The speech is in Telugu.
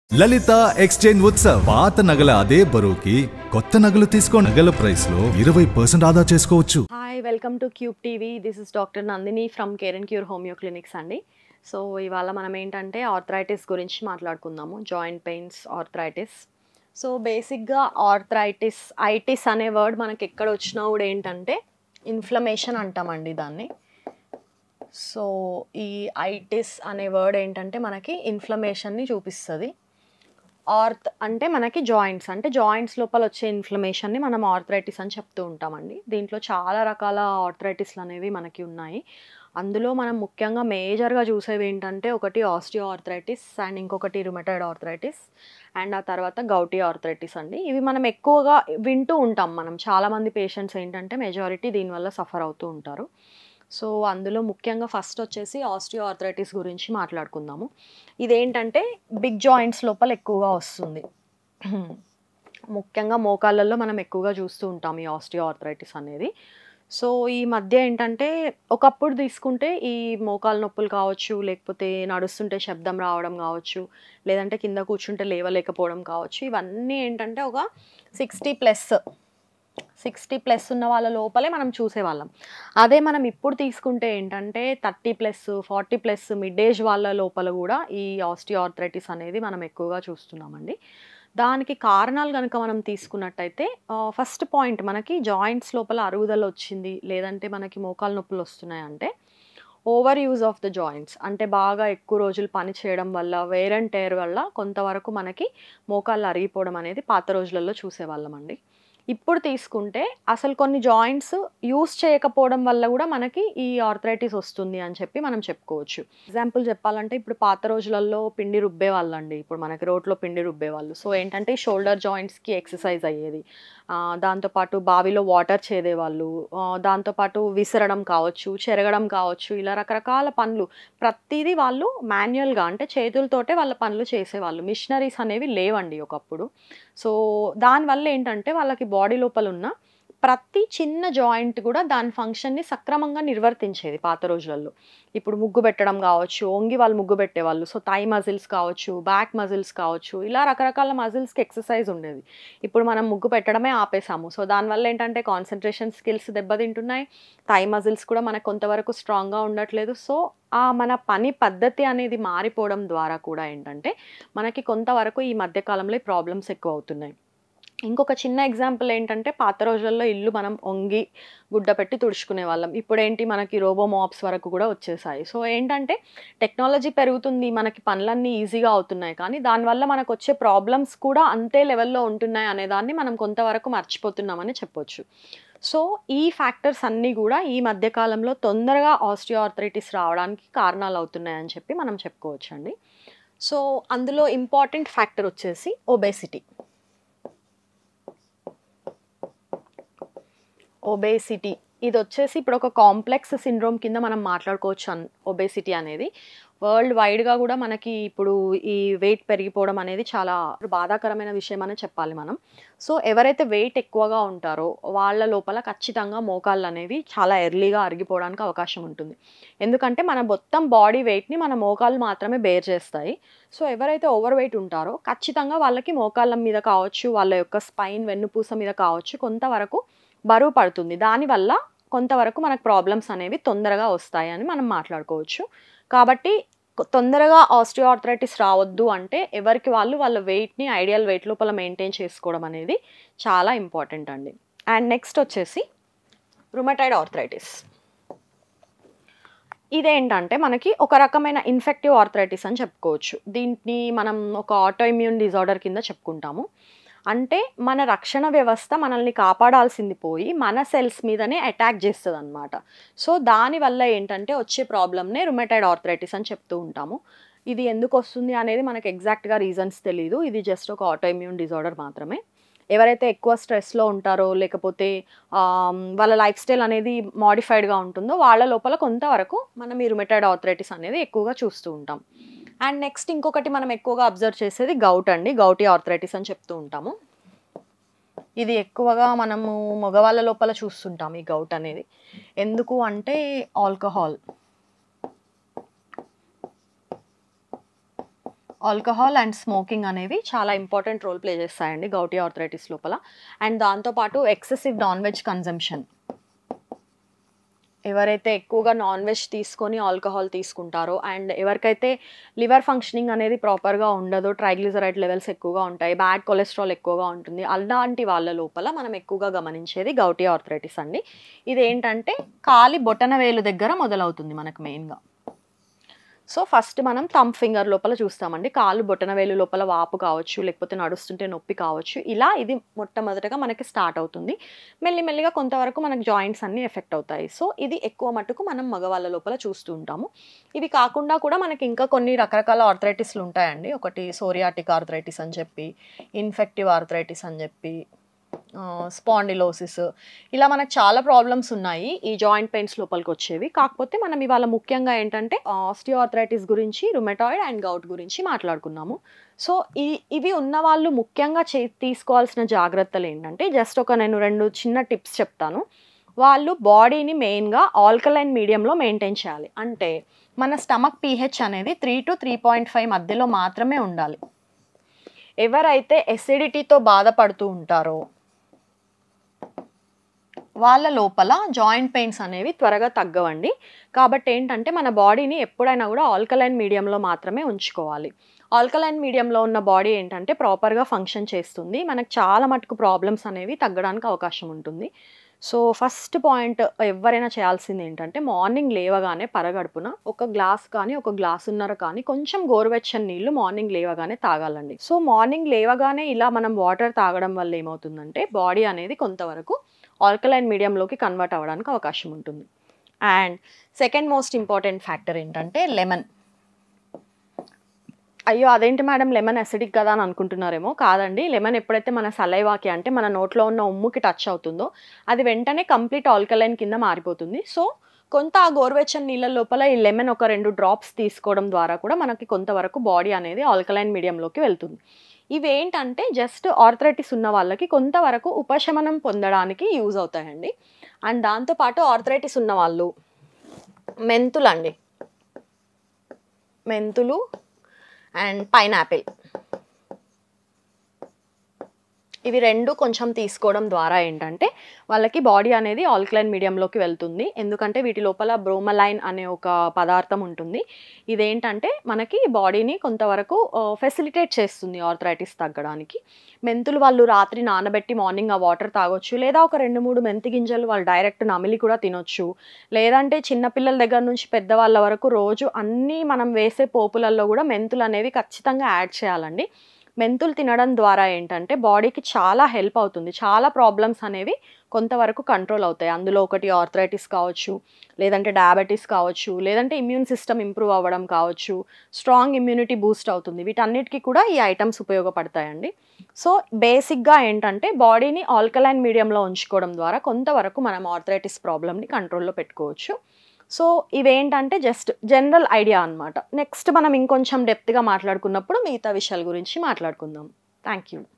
లలిత ఎక్స్చేంజ్ ఉత్సవ్ పాత నగల అదే బరువుకి కొత్త నగలు తీసుకో నగల ప్రైస్ లో ఇరవై పర్సెంట్ ఆదా చేసుకోవచ్చు hi welcome to cube TV this is doctor Nandini from care and cure homeo clinics అండి సో ఇవాళ మనం ఏంటంటే ఆర్థరైటిస్ గురించి మాట్లాడుకుందాము జాయింట్ పెయిన్స్ ఆర్థరైటిస్ సో బేసిక్గా ఆర్థరైటిస్ ఐటిస్ అనే వర్డ్ మనకి ఎక్కడ వచ్చినా కూడా ఏంటంటే ఇన్ఫ్లమేషన్ అంటామండి దాన్ని సో ఈ ఐటిస్ అనే వర్డ్ ఏంటంటే మనకి ఇన్ఫ్లమేషన్ని చూపిస్తుంది ఆర్థ్ అంటే మనకి జాయింట్స్ అంటే జాయింట్స్ లోపల వచ్చే ఇన్ఫ్లమేషన్ని మనం ఆర్థరైటిస్ అని చెప్తూ ఉంటామండి దీంట్లో చాలా రకాల ఆర్థరైటిస్లు అనేవి మనకి ఉన్నాయి అందులో మనం ముఖ్యంగా మేజర్గా చూసేవి ఏంటంటే ఒకటి ఆస్టియో ఆర్థరైటిస్ అండ్ ఇంకొకటి రుమటైడ్ ఆర్థరైటిస్ అండ్ ఆ తర్వాత గౌటీ ఆర్థరైటిస్ అండి ఇవి మనం ఎక్కువగా వింటూ ఉంటాం మనం చాలామంది పేషెంట్స్ ఏంటంటే మెజారిటీ దీనివల్ల సఫర్ అవుతూ ఉంటారు సో అందులో ముఖ్యంగా ఫస్ట్ వచ్చేసి ఆస్టియో ఆర్థరైటిస్ గురించి మాట్లాడుకుందాము ఇదేంటంటే బిగ్ జాయింట్స్ లోపల ఎక్కువగా వస్తుంది ముఖ్యంగా మోకాళ్ళల్లో మనం ఎక్కువగా చూస్తూ ఉంటాం ఈ ఆస్టియో ఆర్థరైటిస్ అనేది సో ఈ మధ్య ఏంటంటే ఒకప్పుడు తీసుకుంటే ఈ మోకాలు నొప్పులు కావచ్చు లేకపోతే నడుస్తుంటే శబ్దం రావడం కావచ్చు లేదంటే కింద కూర్చుంటే లేవలేకపోవడం కావచ్చు ఇవన్నీ ఏంటంటే ఒక సిక్స్టీ ప్లస్ సిక్స్టీ ప్లస్ ఉన్న వాళ్ళ లోపలే మనం చూసేవాళ్ళం అదే మనం ఇప్పుడు తీసుకుంటే ఏంటంటే thirty plus forty plus mid age వాళ్ళ లోపల కూడా ఈ ఆస్టియోఆర్థరైటిస్ అనేది మనం ఎక్కువగా చూస్తున్నామండి దానికి కారణాలు కనుక మనం తీసుకున్నట్టయితే ఫస్ట్ పాయింట్ మనకి జాయింట్స్ లోపల అరుగుదల వచ్చింది లేదంటే మనకి మోకాలు నొప్పులు వస్తున్నాయంటే over use of the joints అంటే బాగా ఎక్కువ రోజులు పని చేయడం వల్ల వేర్ అండ్ టైర్ వల్ల కొంతవరకు మనకి మోకాళ్ళు అరిగిపోవడం అనేది పాత రోజులలో చూసేవాళ్ళం అండి ఇప్పుడు తీసుకుంటే అసలు కొన్ని జాయింట్స్ యూస్ చేయకపోవడం వల్ల కూడా మనకి ఈ ఆర్థరైటిస్ వస్తుంది అని చెప్పి మనం చెప్పుకోవచ్చు ఎగ్జాంపుల్ చెప్పాలంటే ఇప్పుడు పాత రోజులలో పిండి రుబ్బే వాళ్ళండి ఇప్పుడు మనకి రోడ్లో పిండి రుబ్బే వాళ్ళు సో ఏంటంటే షోల్డర్ జాయింట్స్కి ఎక్సర్సైజ్ అయ్యేది దాంతోపాటు బావిలో వాటర్ చేదేవాళ్ళు దాంతోపాటు విసరడం కావచ్చు చెరగడం కావచ్చు ఇలా రకరకాల పనులు ప్రతిదీ వాళ్ళు మాన్యువల్గా అంటే చేతులతోటే వాళ్ళ పనులు చేసేవాళ్ళు మిషనరీస్ అనేవి లేవండి ఒకప్పుడు సో దానివల్ల ఏంటంటే వాళ్ళకి బాడీ లోపల ఉన్న ప్రతి చిన్న జాయింట్ కూడా దాని ఫంక్షన్ని సక్రమంగా నిర్వర్తించేది పాత రోజులలో ఇప్పుడు ముగ్గు పెట్టడం కావచ్చు ఓంగి వాళ్ళు ముగ్గు పెట్టేవాళ్ళు సో థై మజిల్స్ కావచ్చు బ్యాక్ మజిల్స్ కావచ్చు ఇలా రకరకాల మజిల్స్కి ఎక్సర్సైజ్ ఉండేది ఇప్పుడు మనం ముగ్గు పెట్టడమే ఆపేసాము సో దానివల్ల ఏంటంటే కాన్సన్ట్రేషన్ స్కిల్స్ దెబ్బతింటున్నాయి థై మజిల్స్ కూడా మనకు కొంతవరకు స్ట్రాంగ్గా ఉండట్లేదు సో ఆ మన పని పద్ధతి అనేది మారిపోవడం ద్వారా కూడా ఏంటంటే మనకి కొంతవరకు ఈ మధ్యకాలంలో ప్రాబ్లమ్స్ ఎక్కువ అవుతున్నాయి ఇంకొక చిన్న ఎగ్జాంపుల్ ఏంటంటే పాత రోజుల్లో ఇల్లు మనం వంగి గుడ్డ పెట్టి తుడుచుకునే వాళ్ళం ఇప్పుడు ఏంటి మనకి రోబో మాప్స్ వరకు కూడా వచ్చేసాయి సో ఏంటంటే టెక్నాలజీ పెరుగుతుంది మనకి పనులన్నీ ఈజీగా అవుతున్నాయి కానీ దానివల్ల మనకు వచ్చే ప్రాబ్లమ్స్ కూడా అంతే లెవెల్లో ఉంటున్నాయి అనే దాన్ని మనం కొంతవరకు మర్చిపోతున్నామని చెప్పొచ్చు సో ఈ ఫ్యాక్టర్స్ అన్నీ కూడా ఈ మధ్యకాలంలో తొందరగా ఆస్టియోఆర్థరైటిస్ రావడానికి కారణాలు అవుతున్నాయని చెప్పి మనం చెప్పుకోవచ్చు అండి సో అందులో ఇంపార్టెంట్ ఫ్యాక్టర్ వచ్చేసి ఒబేసిటీ ఒబేసిటీ ఇది వచ్చేసి ఇప్పుడు ఒక కాంప్లెక్స్ సిండ్రోమ్ కింద మనం మాట్లాడుకోవచ్చు అన్ ఒబేసిటీ అనేది వరల్డ్ వైడ్గా కూడా మనకి ఇప్పుడు ఈ వెయిట్ పెరిగిపోవడం అనేది చాలా బాధాకరమైన విషయం అని చెప్పాలి మనం సో ఎవరైతే వెయిట్ ఎక్కువగా ఉంటారో వాళ్ళ లోపల ఖచ్చితంగా మోకాళ్ళు అనేవి చాలా ఎర్లీగా అరిగిపోవడానికి అవకాశం ఉంటుంది ఎందుకంటే మన మొత్తం బాడీ వెయిట్ని మన మోకాళ్ళు మాత్రమే బేర్ చేస్తాయి సో ఎవరైతే ఓవర్ వెయిట్ ఉంటారో ఖచ్చితంగా వాళ్ళకి మోకాళ్ళ మీద కావచ్చు వాళ్ళ యొక్క స్పైన్ వెన్నుపూస మీద కావచ్చు కొంతవరకు బరువు పడుతుంది దానివల్ల కొంతవరకు మనకు ప్రాబ్లమ్స్ అనేవి తొందరగా వస్తాయి అని మనం మాట్లాడుకోవచ్చు కాబట్టి తొందరగా ఆస్టియోఆర్థరైటిస్ రావద్దు అంటే ఎవరికి వాళ్ళు వాళ్ళ వెయిట్ని ఐడియల్ వెయిట్ లోపల మెయింటైన్ చేసుకోవడం అనేది చాలా ఇంపార్టెంట్ అండి అండ్ నెక్స్ట్ వచ్చేసి రుమటైడ్ ఆర్థరైటిస్ ఇదేంటంటే మనకి ఒక రకమైన ఇన్ఫెక్టివ్ ఆర్థరైటిస్ అని చెప్పుకోవచ్చు దీన్ని మనం ఒక ఆటోఇమ్యూన్ డిజార్డర్ కింద చెప్పుకుంటాము అంటే మన రక్షణ వ్యవస్థ మనల్ని కాపాడాల్సింది పోయి మన సెల్స్ మీదనే అటాక్ చేస్తుంది అనమాట సో దానివల్ల ఏంటంటే వచ్చే ప్రాబ్లమ్నే రుమటైడ్ ఆర్థరైటిస్ అని చెప్తూ ఉంటాము ఇది ఎందుకు వస్తుంది అనేది మనకు ఎగ్జాక్ట్గా రీజన్స్ తెలియదు ఇది జస్ట్ ఒక ఆటోఇమ్యూన్ డిజార్డర్ మాత్రమే ఎవరైతే ఎక్కువ స్ట్రెస్లో ఉంటారో లేకపోతే వాళ్ళ లైఫ్ స్టైల్ అనేది మాడిఫైడ్గా ఉంటుందో వాళ్ళ లోపల కొంతవరకు మనం ఈ రుమటైడ్ ఆర్థరైటిస్ అనేది ఎక్కువగా చూస్తూ ఉంటాం అండ్ నెక్స్ట్ ఇంకొకటి మనం ఎక్కువగా అబ్జర్వ్ చేసేది గౌట్ అండి గౌటీ ఆర్థరైటిస్ అని చెప్తూ ఉంటాము ఇది ఎక్కువగా మనము మగవాళ్ళ లోపల చూస్తుంటాం ఈ గౌట్ అనేది ఎందుకు అంటే ఆల్కహాల్ ఆల్కహాల్ అండ్ స్మోకింగ్ అనేవి చాలా ఇంపార్టెంట్ రోల్ ప్లే చేస్తాయండి గౌటీ ఆర్థరైటిస్ లోపల అండ్ దాంతోపాటు ఎక్సెసివ్ నాన్ వెజ్ కన్జంప్షన్ ఎవరైతే ఎక్కువగా నాన్ వెజ్ తీసుకొని ఆల్కహాల్ తీసుకుంటారో అండ్ ఎవరికైతే లివర్ ఫంక్షనింగ్ అనేది ప్రాపర్గా ఉండదో ట్రైగ్లిజరైడ్ లెవెల్స్ ఎక్కువగా ఉంటాయి బ్యాడ్ కొలెస్ట్రాల్ ఎక్కువగా ఉంటుంది అలాంటి వాళ్ళ లోపల మనం ఎక్కువగా గమనించేది గౌటీ ఆర్థరైటిస్ అండి ఇది ఏంటంటే కాలి బొటన వేలు దగ్గర మొదలవుతుంది మనకు మెయిన్గా సో ఫస్ట్ మనం థమ్ ఫింగర్ లోపల చూస్తామండి కాలు బొటన వేలు లోపల వాపు కావచ్చు లేకపోతే నడుస్తుంటే నొప్పి కావచ్చు ఇలా ఇది మొట్టమొదటగా మనకి స్టార్ట్ అవుతుంది మెల్లిమెల్లిగా కొంతవరకు మనకి జాయింట్స్ అన్నీ ఎఫెక్ట్ అవుతాయి సో ఇది ఎక్కువ మటుకు మనం మగవాళ్ళ లోపల చూస్తూ ఉంటాము ఇవి కాకుండా కూడా మనకి ఇంకా కొన్ని రకరకాల ఆర్థరైటిస్లు ఉంటాయండి ఒకటి సోరియాటిక్ ఆర్థరైటిస్ అని చెప్పి ఇన్ఫెక్టివ్ ఆర్థరైటిస్ అని చెప్పి స్పాండిలోసిస్ ఇలా మనకు చాలా ప్రాబ్లమ్స్ ఉన్నాయి ఈ జాయింట్ పెయిన్స్ లోపలికి వచ్చేవి కాకపోతే మనం ఇవాళ ముఖ్యంగా ఏంటంటే ఆర్థరైటిస్ గురించి రుమెటాయిడ్ అండ్ గౌట్ గురించి మాట్లాడుకున్నాము సో ఈ ఇవి ఉన్న వాళ్ళు ముఖ్యంగా చే తీసుకోవాల్సిన జాగ్రత్తలు ఏంటంటే జస్ట్ ఒక నేను రెండు చిన్న టిప్స్ చెప్తాను వాళ్ళు బాడీని మెయిన్గా ఆల్కలైన్ మీడియంలో మెయింటైన్ చేయాలి అంటే మన స్టమక్ పీహెచ్ అనేది three to three point five మధ్యలో మాత్రమే ఉండాలి ఎవరైతే ఎసిడిటీతో బాధపడుతూ ఉంటారో వాళ్ళ లోపల జాయింట్ పెయిన్స్ అనేవి త్వరగా తగ్గవండి కాబట్టి ఏంటంటే మన బాడీని ఎప్పుడైనా కూడా ఆల్కలైన్ మీడియంలో మాత్రమే ఉంచుకోవాలి ఆల్కలైన్ మీడియంలో ఉన్న బాడీ ఏంటంటే ప్రాపర్గా ఫంక్షన్ చేస్తుంది మనకు చాలా మటుకు ప్రాబ్లమ్స్ అనేవి తగ్గడానికి అవకాశం ఉంటుంది సో ఫస్ట్ పాయింట్ ఎవరైనా చేయాల్సింది ఏంటంటే మార్నింగ్ లేవగానే పరగడుపున ఒక గ్లాస్ కానీ ఒక గ్లాసున్నర కానీ కొంచెం గోరువెచ్చని నీళ్లు మార్నింగ్ లేవగానే తాగాలండి సో మార్నింగ్ లేవగానే ఇలా మనం వాటర్ తాగడం వల్ల ఏమవుతుందంటే బాడీ అనేది కొంతవరకు ఆల్కలైన్ మీడియంలోకి కన్వర్ట్ అవ్వడానికి అవకాశం ఉంటుంది and second most important factor ఏంటంటే లెమన్ అయ్యో అదేంటి మేడం లెమన్ అసిడిక్ కదా అని అనుకుంటున్నారేమో కాదండి లెమన్ ఎప్పుడైతే మన సలైవాకి అంటే మన నోట్లో ఉన్న ఉమ్ముకి టచ్ అవుతుందో అది వెంటనే కంప్లీట్ ఆల్కలైన్ కింద మారిపోతుంది సో కొంత ఆ గోరువెచ్చని నీళ్ళ లోపల ఈ లెమన్ ఒక రెండు డ్రాప్స్ తీసుకోవడం ద్వారా కూడా మనకి కొంతవరకు బాడీ అనేది ఆల్కలైన్ మీడియంలోకి వెళ్తుంది ఇవి ఏంటంటే జస్ట్ ఆర్థరైటిస్ ఉన్న వాళ్ళకి కొంతవరకు ఉపశమనం పొందడానికి యూజ్ అవుతాయండి అండ్ దాంతోపాటు ఆర్థరైటిస్ ఉన్న వాళ్ళు మెంతులు అండి మెంతులు అండ్ పైనాపిల్ ఇవి రెండు కొంచెం తీసుకోవడం ద్వారా ఏంటంటే వాళ్ళకి బాడీ అనేది ఆల్కలైన్ మీడియంలోకి వెళ్తుంది ఎందుకంటే వీటి లోపల బ్రోమలైన్ అనే ఒక పదార్థం ఉంటుంది ఇదేంటంటే మనకి బాడీని కొంతవరకు ఫెసిలిటేట్ చేస్తుంది ఆర్థరైటిస్ తగ్గడానికి మెంతులు వాళ్ళు రాత్రి నానబెట్టి మార్నింగ్ ఆ వాటర్ తాగొచ్చు లేదా ఒక రెండు మూడు మెంతి గింజలు వాళ్ళు డైరెక్ట్ నమిలి కూడా తినొచ్చు లేదంటే చిన్నపిల్లల దగ్గర నుంచి పెద్దవాళ్ళ వరకు రోజు అన్నీ మనం వేసే పోపులలో కూడా మెంతులు అనేవి ఖచ్చితంగా యాడ్ చేయాలండి మెంతులు తినడం ద్వారా ఏంటంటే బాడీకి చాలా హెల్ప్ అవుతుంది చాలా ప్రాబ్లమ్స్ అనేవి కొంతవరకు కంట్రోల్ అవుతాయి అందులో ఒకటి ఆర్థరైటిస్ కావచ్చు లేదంటే డయాబెటీస్ కావచ్చు లేదంటే ఇమ్యూన్ సిస్టమ్ ఇంప్రూవ్ అవ్వడం కావచ్చు స్ట్రాంగ్ ఇమ్యూనిటీ బూస్ట్ అవుతుంది వీటన్నిటికీ కూడా ఈ ఐటమ్స్ ఉపయోగపడతాయండి సో బేసిక్గా ఏంటంటే బాడీని ఆల్కలైన్ మీడియంలో ఉంచుకోవడం ద్వారా కొంతవరకు మనం ఆర్థరైటిస్ ప్రాబ్లమ్ని కంట్రోల్లో పెట్టుకోవచ్చు సో ఇవేంటంటే జస్ట్ జనరల్ ఐడియా అనమాట నెక్స్ట్ మనం ఇంకొంచెం డెప్త్గా మాట్లాడుకున్నప్పుడు మిగతా విషయాల గురించి మాట్లాడుకుందాం థ్యాంక్ యూ